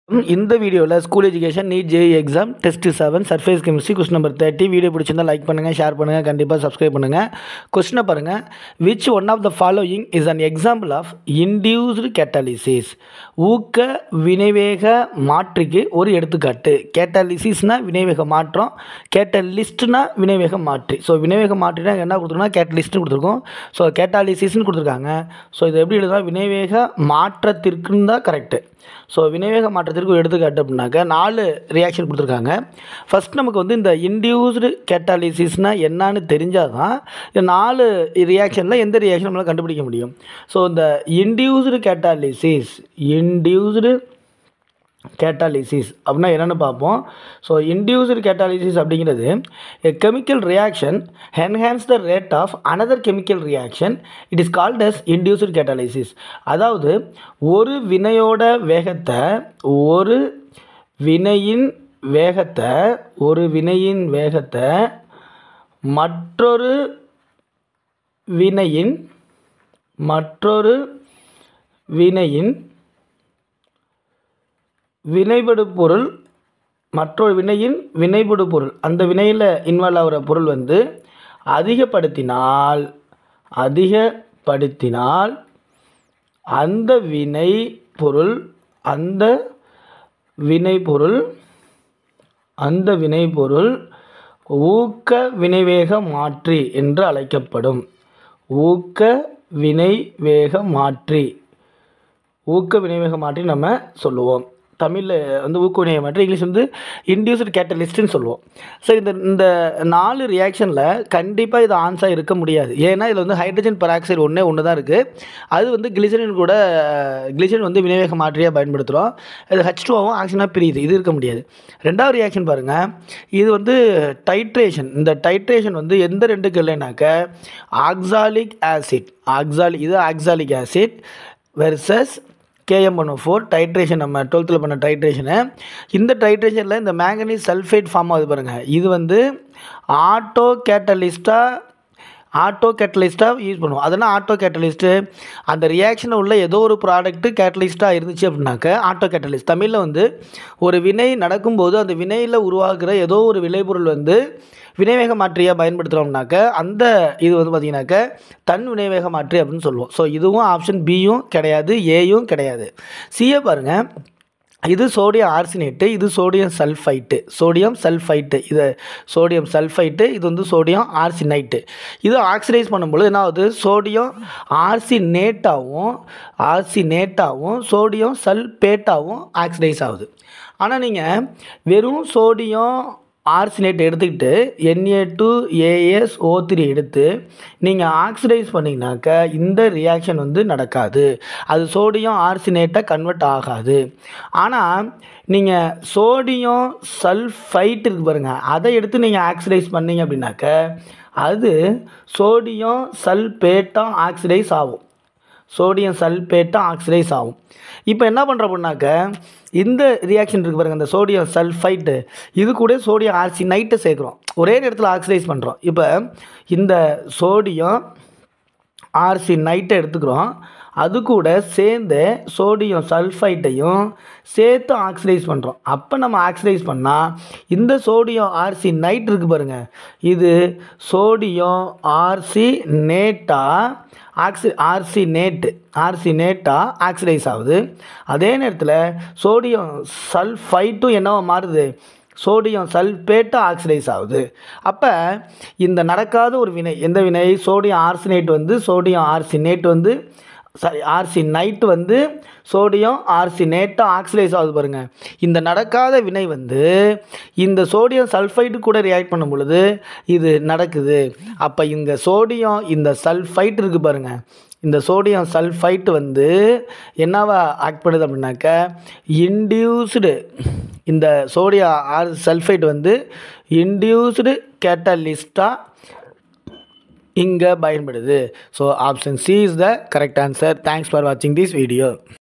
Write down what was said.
இந்த வீடியோவில் school education NEET JEE exam test seven surface chemistry question number thirty video பிடிச்சிருந்தா like பண்ணுங்கள் share பண்ணுங்கள் கண்டிப்பாக சப்ஸ்கிரைப் பண்ணுங்கள் கொஸ்டினை பாருங்கள் which one of the following is an example of induced catalysis ஊக்க வினைவேக மாற்றிக்கு ஒரு எடுத்துக்காட்டு கேட்டாலிசிஸ்னா வினைவேக மாற்றம் கேட்டலிஸ்ட்னா வினைவேக மாற்றி ஸோ வினைவேக மாற்றினா என்ன கொடுத்துருக்கோம்னா கேட்டலிஸ்ட்னு கொடுத்துருக்கோம் ஸோ கேட்டாலிசிஸ்னு கொடுத்துருக்காங்க ஸோ இது எப்படி எழுதுனா வினைவேக மாற்றத்திற்குன்னு தான் கரெக்டு ஸோ வினைவேக மாற்றத்திற்கு ஒரு எடுத்துக்காட்டு அப்படின்னாக்க நாலு ரியாக்ஷன் கொடுத்துருக்காங்க ஃபஸ்ட் நமக்கு வந்து இந்த இன்டியூஸ்டு கேட்டாலிசிஸ்னால் என்னன்னு தெரிஞ்சால் தான் இந்த நாலு ரியாக்ஷனில் எந்த ரியாக்ஷன் நம்மளால் கண்டுபிடிக்க முடியும் ஸோ இந்த இன்டியூஸ்டு கேட்டாலிசிஸ் இன்டியூஸ்டு கேட்டாலிசிஸ் அப்படின்னா என்னென்னு பார்ப்போம் ஸோ இன்டியூஸ்டு கேட்டாலிசிஸ் அப்படிங்கிறது a chemical reaction enhance the rate of another chemical reaction it is called as induced catalysis அதாவது ஒரு வினையோட வேகத்தை ஒரு வினையின் வேகத்தை ஒரு வினையின் வேகத்தை மற்றொரு வினையின் மற்றொரு வினையின் வினைபடு பொருள் மற்றொரு வினையின் வினைபடு பொருள் அந்த வினையில் இன்வால்வ் ஆகிற பொருள் வந்து அதிகப்படுத்தினால் அதிகப்படுத்தினால் அந்த வினை பொருள் அந்த வினைப்பொருள் அந்த வினைப்பொருள் ஊக்க வினைவேக மாற்றி என்று அழைக்கப்படும் ஊக்க வினைவேக மாற்றி ஊக்க வினைவேக மாற்றி நம்ம சொல்லுவோம் தமிழில் வந்து ஊக்க வினைவேக மாற்றி இங்கிலீஷ் வந்து இன்டியூஸ்டு கேட்டலிஸ்ட்னு சொல்லுவோம் சரி இந்த இந்த நாலு ரியாக்ஷனில் கண்டிப்பாக இது ஆன்சர் இருக்க முடியாது ஏன்னா இதில் வந்து ஹைட்ரஜன் பெராக்சைடு ஒன்றே ஒன்று தான் இருக்குது அது வந்து கிளிசரின் கூட கிளிசரின் வந்து வினைவேக மாற்றியாக பயன்படுத்துகிறோம் இது ஹச் டூவும் ஆக்சிஜனாக பிரியுது இது இருக்க முடியாது ரெண்டாவது ரியாக்ஷன் பாருங்கள் இது வந்து டைட்ரேஷன் இந்த டைட்ரேஷன் வந்து எந்த ரெண்டுக்கு இல்லைனாக்க ஆக்சாலிக் ஆசிட் ஆக்சாலிக் இது oxalic acid versus KM one four titration நம்ம டுவெல்த்தில் பண்ண டைட்ரேஷனு இந்த டைட்ரேஷனில் இந்த மேங்கனீஸ் சல்ஃபேட் ஃபார்ம் ஆகுது பாருங்கள் இது வந்து ஆட்டோ கேட்டலிஸ்ட்டாக ஆட்டோ கேட்டலிஸ்ட்டாக யூஸ் பண்ணுவோம் அதனால் ஆட்டோ கேட்டலிஸ்ட்டு அந்த ரியாக்ஷனில் உள்ள ஏதோ ஒரு ப்ராடக்ட்டு கேட்டலிஸ்ட்டாக இருந்துச்சு அப்படின்னாக்க ஆட்டோ கேட்டலிஸ்ட் தமிழில் வந்து ஒரு வினை நடக்கும்போது அந்த வினையில் உருவாக்குற ஏதோ ஒரு விளைபொருள் வந்து வினைவேக மாற்றியாக பயன்படுத்துகிறோம்னாக்க அந்த இது வந்து பார்த்திங்கனாக்க தன் வினைவேக மாற்றி அப்படின்னு சொல்லுவோம் ஸோ இதுவும் ஆப்ஷன் பியும் கிடையாது ஏயும் கிடையாது சிஏ பாருங்கள் இது சோடியம் ஆர்சினேட்டு இது சோடியம் சல்ஃபைட்டு சோடியம் சல்ஃபைட்டு இது சோடியம் சல்ஃபைட்டு இது வந்து சோடியம் ஆர்சினைட்டு இது ஆக்சிடைஸ் பண்ணும்பொழுது என்ன ஆகுது சோடியம் ஆர்சினேட்டாகவும் ஆர்சினேட்டாகவும் சோடியம் சல்பேட்டாகவும் ஆக்சிடைஸ் ஆகுது ஆனால் நீங்கள் வெறும் சோடியம் ஆர்சினேட் எடுத்துக்கிட்டு NA two AS O three எடுத்து நீங்கள் ஆக்சிடைஸ் பண்ணிங்கனாக்க இந்த ரியாக்ஷன் வந்து நடக்காது அது சோடியம் ஆர்சினேட்டை கன்வெர்ட் ஆகாது ஆனால் நீங்கள் சோடியம் சல்ஃபைட் இருக்கு பாருங்கள் அதை எடுத்து நீங்கள் ஆக்சிடைஸ் பண்ணீங்க அப்படின்னாக்க அது சோடியம் சல்பேட்டாக ஆக்சிடைஸ் ஆகும் சோடியம் சல்பேட்டாக ஆக்சிடைஸ் ஆகும் இப்போ என்ன பண்ணுற அப்படின்னாக்க இந்த ரியாக்ஷன் இருக்குது பாருங்கள் இந்த சோடியம் சல்ஃபைட்டு இது கூட சோடியம் ஆர்சினைட்டை சேர்க்குறோம் ஒரே நேரத்தில் ஆக்சிடைஸ் பண்ணுறோம் இப்போ இந்த சோடியம் ஆர்சினைட்டை எடுத்துக்கிறோம் அது கூட சேர்ந்து சோடியம் சல்ஃபைட்டையும் சேர்த்து ஆக்சிடைஸ் பண்ணுறோம் அப்போ நம்ம ஆக்சிடைஸ் பண்ணால் இந்த சோடியம் ஆர்சி நைட் இருக்குது பாருங்கள் இது சோடியம் ஆர்சி நேட்டா ஆக்சி ஆர்சி நேட்டு ஆர்சி நேட்டா ஆக்சிடைஸ் ஆகுது அதே நேரத்தில் சோடியம் சல்ஃபைட்டும் என்னவா மாறுது சோடியம் சல்பேட்டாக ஆக்சிடைஸ் ஆகுது அப்போ இந்த நடக்காத ஒரு வினை எந்த வினை சோடியம் ஆர்சினேட் வந்து சோடியம் ஆர்சினேட் வந்து சாரி ஆர்சி நைட்டு வந்து சோடியம் ஆர்சினேட்டாக ஆக்சிடைஸ் ஆகுது பாருங்கள் இந்த நடக்காத வினை வந்து இந்த சோடியம் சல்ஃபைட்டு கூட ரியாக்ட் பண்ணும் பொழுது இது நடக்குது அப்போ இந்த சோடியம் இந்த சல்ஃபைட் இருக்குது பாருங்கள் இந்த சோடியம் சல்ஃபைட் வந்து என்னவா ஆக்ட் பண்ணுது அப்படின்னாக்க இன்டியூஸ்டு இந்த சோடியம் ஆர் சல்ஃபைட் வந்து இன்டியூஸ்டு கேட்டலிஸ்ட்டாக இங்கே பயன்படுது so option C is the correct answer thanks for வாட்சிங் திஸ் வீடியோ